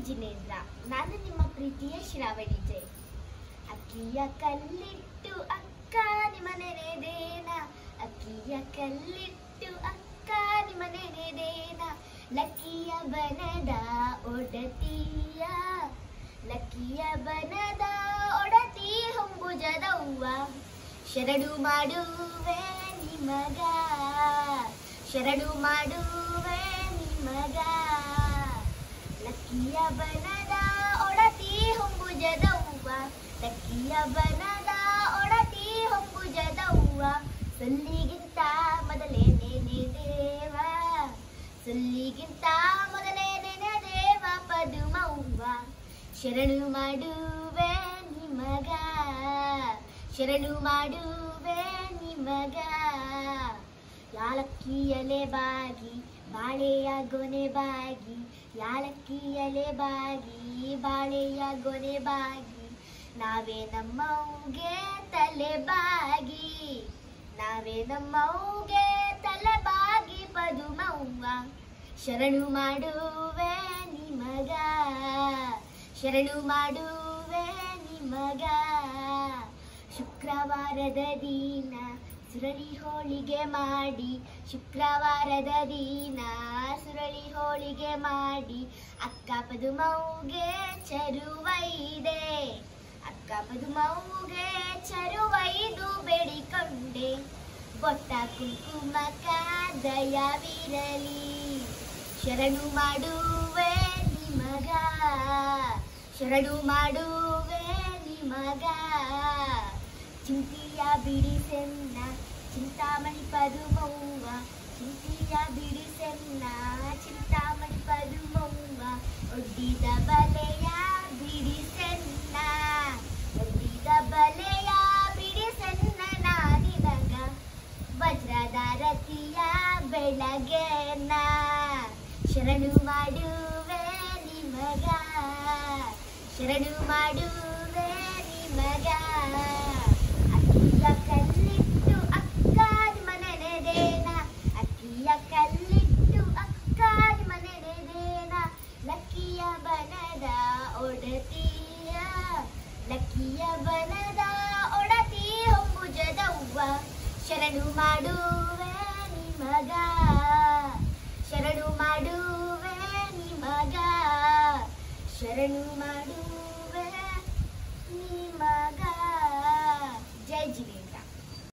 ಜಿನೇಂದ್ರ ನಾನು ನಿಮ್ಮ ಪ್ರೀತಿಯ ಶ್ರಾವಣಿ ಜೈ ಅಕ್ಕಿಯ ಕಲ್ಲಿಟ್ಟು ಅಕ್ಕ ನಿಮ್ಮ ನೆನೆದೇನ ಅಕ್ಕಿಯ ಕಲ್ಲಿಟ್ಟು ಅಕ್ಕ ನಿಮ್ಮ ನೆನೆದೇನ ಲಕ್ಕಿಯ ಬನದ ಒಡತಿಯ ಲಕ್ಕಿಯ ಬನದ ಒಡತಿ ಹೊಂಬುಜದವ್ವ ಶರಣು ಮಾಡುವೆ ನಿಮಗ ಶರಣು ಮಾಡುವೆ ನಿಮಗ ಲಕ್ಕಿಯ ಬನದ ಒಡತಿ ಹೊಂಬುಜದವ್ವ ಲಕ್ಕಿಯ ಬನದ ಒಡತಿ ಹೊಂಬುಜದವ್ವ ಸೊಲ್ಲಿಗಿಂತ ಮೊದಲೇನೇನೆ ದೇವ ಸೊಲ್ಲಿಗಿಂತ ಮೊದಲೇನೇನೆ ದೇವ ಪದುಮವ್ವ ಶರಣು ಮಾಡುವೆ ನಿಮಗ ಶರಣು ಮಾಡುವೆ ನಿಮಗ ಯಾಲಕ್ಕಿಯಲೆ ಬಾಗಿ ಬಾಳೆಯ ಗೊನೆ ಬಾಗಿ ಯಾಲಕ್ಕಿಯಲೆ ಬಾಗಿ ಬಾಳೆಯ ಗೊನೆ ಬಾಗಿ ನಾವೇ ನಮ್ಮವ್ಗೆ ತಲೆ ಬಾಗಿ ನಾವೇ ನಮ್ಮವ್ಗೆ ತಲೆ ಬಾಗಿ ಪದುಮವ್ವ ಶರಣು ಮಾಡುವೆ ನಿಮಗ ಶರಣು ಮಾಡುವೆ ನಿಮಗ ಶುಕ್ರವಾರದ ದಿನ ಸುರಳಿ ಹೋಳಿಗೆ ಮಾಡಿ ಶುಕ್ರವಾರದ ದಿನ ಸುರಳಿ ಹೋಳಿಗೆ ಮಾಡಿ ಅಕ್ಕ ಪದುಮೌಗೆ ಚರುವೈದೆ ಅಕ್ಕ ಪದುಮೌಗೆ ಚರುವೈದು ಬೇಡಿಕೊಂಡೆ ಬೊಟ್ಟ ಕುಂಕುಮಕ ದಯವಿರಲಿ ಶರಣು ಮಾಡುವೆ ನಿಮಗ ಶರಣು ಮಾಡುವೆ ನಿಮಗ ಚಿಂತಿಯ ಬಿಡಿಸೆನ್ನ ಚಿಂತಾಮಣಿ ಪದುಮವ್ವ ಚಿಂತಿಯ ಬಿಡಿಸೆನ್ನ ಚಿಂತಾಮಣಿ ಪದುಮವ್ವ ಒಡ್ಡಿದ ಬಲೆಯ ಬಿಡಿಸೆನ್ನ ಒಡ್ಡಿದ ಬಲೆಯ ಬಿಡಿಸೆನ್ನ ನಾನಿನಗ ವಜ್ರದ ರತಿಯ ಬೆಳಗ್ಗೆನ ಶರಣು ಮಾಡುವೆ ನಿಮಗ ಶರಣು ಮಾಡುವೆ ನಿಮಗ ಅಕ್ಕಿಯ ಕಲ್ಲಿಟ್ಟು ಅಕ್ಕ ನಿಮ್ಮ ನೆನೆದೇನ ಅಕ್ಕಿಯ ಕಲ್ಲಿಟ್ಟು ಅಕ್ಕ ನಿಮ್ಮ ನೆನೆದೇನ ಲಕ್ಕಿಯ ಬನದ ಒಡತಿಯ ಲಕ್ಕಿಯ ಬನದ ಒಡತಿ ಹೊಂಬುಜದವ್ವ ಶರಣು ಮಾಡುವೆ ನಿಮಗ ಶರಣು ಮಾಡುವೆ ನಿಮಗ ಶರಣು ಮಾಡುವೆ ನಿಮಗ ಜೈ ಜಿನೇ